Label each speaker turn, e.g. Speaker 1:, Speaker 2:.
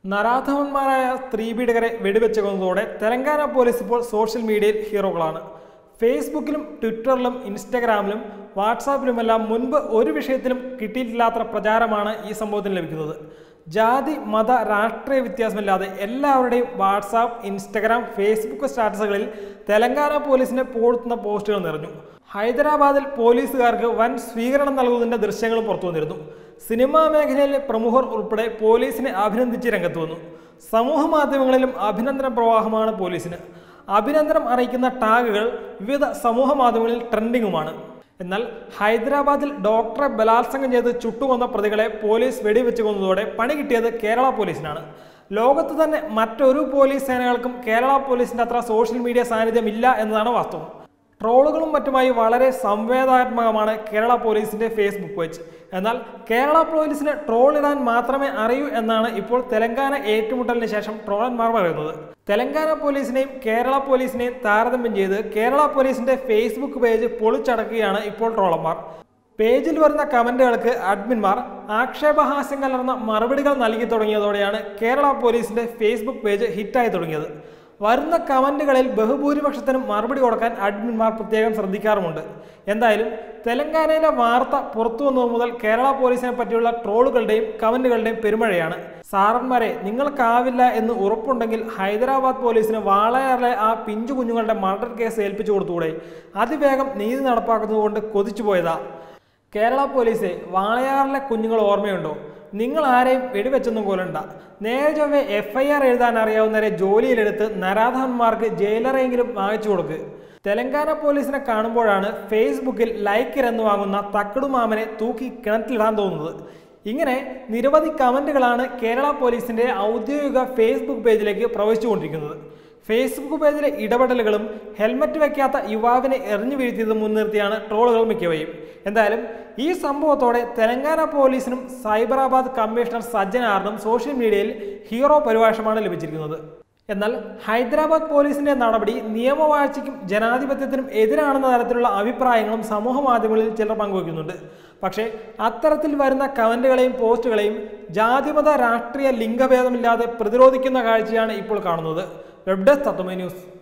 Speaker 1: നരാധവന്മാരായ സ്ത്രീപീഡകരെ വെടിവെച്ച് കൊന്നതോടെ തെലങ്കാന പോലീസ് ഇപ്പോൾ സോഷ്യൽ മീഡിയയിൽ ഹീറോകളാണ് ഫേസ്ബുക്കിലും ട്വിറ്ററിലും ഇൻസ്റ്റഗ്രാമിലും വാട്സാപ്പിലുമെല്ലാം മുൻപ് ഒരു വിഷയത്തിലും കിട്ടിയിട്ടില്ലാത്ത പ്രചാരമാണ് ഈ സംഭവത്തിന് ലഭിക്കുന്നത് ജാതി മത രാഷ്ട്രീയ വ്യത്യാസമില്ലാതെ എല്ലാവരുടെയും വാട്സാപ്പ് ഇൻസ്റ്റഗ്രാം ഫേസ്ബുക്ക് സ്റ്റാറ്റസുകളിൽ തെലങ്കാന പോലീസിനെ പോഴ്ത്തുന്ന പോസ്റ്റുകൾ നിറഞ്ഞു ഹൈദരാബാദിൽ പോലീസുകാർക്ക് വൻ സ്വീകരണം നൽകുന്നതിന്റെ ദൃശ്യങ്ങളും പുറത്തു വന്നിരുന്നു സിനിമാ മേഖലയിലെ പ്രമുഖർ ഉൾപ്പെടെ പോലീസിനെ അഭിനന്ദിച്ച് രംഗത്ത് വന്നു സമൂഹ മാധ്യമങ്ങളിലും അഭിനന്ദന പ്രവാഹമാണ് പോലീസിന് അഭിനന്ദനം അറിയിക്കുന്ന ടാഗുകൾ വിവിധ സമൂഹ മാധ്യമങ്ങളിൽ ട്രെൻഡിങ്ങുമാണ് എന്നാൽ ഹൈദരാബാദിൽ ഡോക്ടറെ ബലാത്സംഗം ചെയ്ത് ചുട്ടുകൊന്ന പ്രതികളെ പോലീസ് വെടിവെച്ച് കൊന്നതോടെ പണി കിട്ടിയത് കേരള പോലീസിനാണ് ലോകത്ത് തന്നെ മറ്റൊരു പോലീസ് സേനകൾക്കും കേരള പോലീസിന്റെ അത്ര സോഷ്യൽ മീഡിയ സാന്നിധ്യം ഇല്ല എന്നതാണ് വാസ്തവം ട്രോളുകളും മറ്റുമായി വളരെ സംവേദനാത്മകമാണ് കേരള പോലീസിന്റെ ഫേസ്ബുക്ക് പേജ് എന്നാൽ കേരള പോലീസിന് ട്രോൾ ഇടാൻ മാത്രമേ അറിയൂ എന്നാണ് ഇപ്പോൾ തെലങ്കാന ഏറ്റുമുട്ടലിന് ശേഷം ട്രോളന്മാർ പറയുന്നത് തെലങ്കാന പോലീസിനെയും കേരള പോലീസിനെയും താരതമ്യം ചെയ്ത് കേരള പോലീസിന്റെ ഫേസ്ബുക്ക് പേജ് പൊളിച്ചടക്കുകയാണ് ഇപ്പോൾ ട്രോളന്മാർ പേജിൽ വരുന്ന കമന്റുകൾക്ക് അഡ്മിന്മാർ ആക്ഷേപഹാസ്യം കലർന്ന മറുപടികൾ നൽകി തുടങ്ങിയതോടെയാണ് കേരള പോലീസിന്റെ ഫേസ്ബുക്ക് പേജ് ഹിറ്റായി തുടങ്ങിയത് വരുന്ന കമന്റുകളിൽ ബഹുഭൂരിപക്ഷത്തിനും മറുപടി കൊടുക്കാൻ അഡ്മിന്മാർ പ്രത്യേകം ശ്രദ്ധിക്കാറുമുണ്ട് എന്തായാലും തെലങ്കാനയിലെ വാർത്ത പുറത്തു വന്നത് മുതൽ കേരള പോലീസിനെ പറ്റിയുള്ള ട്രോളുകളുടെയും കമന്റുകളുടെയും പെരുമഴയാണ് സാറന്മാരെ നിങ്ങൾക്കാവില്ല എന്ന് ഉറപ്പുണ്ടെങ്കിൽ ഹൈദരാബാദ് പോലീസിന് വാളയാറിലെ ആ പിഞ്ചു കുഞ്ഞുങ്ങളുടെ മർഡർ കേസ് ഏൽപ്പിച്ചു കൊടുത്തുകൂടെ അതിവേഗം നീതി നടപ്പാക്കുന്നതുകൊണ്ട് കൊതിച്ചു പോയതാ കേരള പോലീസെ വാളയാറിലെ കുഞ്ഞുങ്ങൾ ഓർമ്മയുണ്ടോ നിങ്ങൾ ആരെയും വെടിവെച്ചൊന്നും കൊല്ലണ്ട നേരെ ചൊവ്വെ എഫ് ഐ ആർ എഴുതാൻ അറിയാവുന്നവരെ ജോലിയിലെടുത്ത് നരാധന്മാർക്ക് ജയിലറെങ്കിലും വാങ്ങിച്ചു കൊടുക്ക് തെലങ്കാന പോലീസിനെ കാണുമ്പോഴാണ് ഫേസ്ബുക്കിൽ ലൈക്ക് എന്ന് വാങ്ങുന്ന തക്കടുമാമനെ തൂക്കി കിണറ്റിലിടാൻ തോന്നുന്നത് ഇങ്ങനെ നിരവധി കമന്റുകളാണ് കേരള പോലീസിന്റെ ഔദ്യോഗിക ഫേസ്ബുക്ക് പേജിലേക്ക് പ്രവഹിച്ചുകൊണ്ടിരിക്കുന്നത് ഫേസ്ബുക്ക് പേജിലെ ഇടപെടലുകളും ഹെൽമറ്റ് വെക്കാത്ത യുവാവിനെ എറിഞ്ഞു വീഴ്ത്തിയത് മുൻനിർത്തിയാണ് ട്രോളുകൾ മിക്കവയും എന്തായാലും ഈ സംഭവത്തോടെ തെലങ്കാന പോലീസിനും സൈബറാബാദ് കമ്മീഷണർ സജ്ജനാറിനും സോഷ്യൽ മീഡിയയിൽ ഹീറോ പരിഭാഷമാണ് ലഭിച്ചിരിക്കുന്നത് എന്നാൽ ഹൈദരാബാദ് പോലീസിന്റെ നടപടി നിയമവാഴ്ചയ്ക്കും ജനാധിപത്യത്തിനും എതിരാണെന്ന തരത്തിലുള്ള അഭിപ്രായങ്ങളും സമൂഹ മാധ്യമങ്ങളിൽ ചിലർ പങ്കുവയ്ക്കുന്നുണ്ട് പക്ഷേ അത്തരത്തിൽ വരുന്ന കമന്റുകളെയും പോസ്റ്റുകളെയും ജാതിമത രാഷ്ട്രീയ ലിംഗഭേദമില്ലാതെ പ്രതിരോധിക്കുന്ന കാഴ്ചയാണ് ഇപ്പോൾ കാണുന്നത് വെബ് ഡെസ്ക് തത്വമേ ന്യൂസ്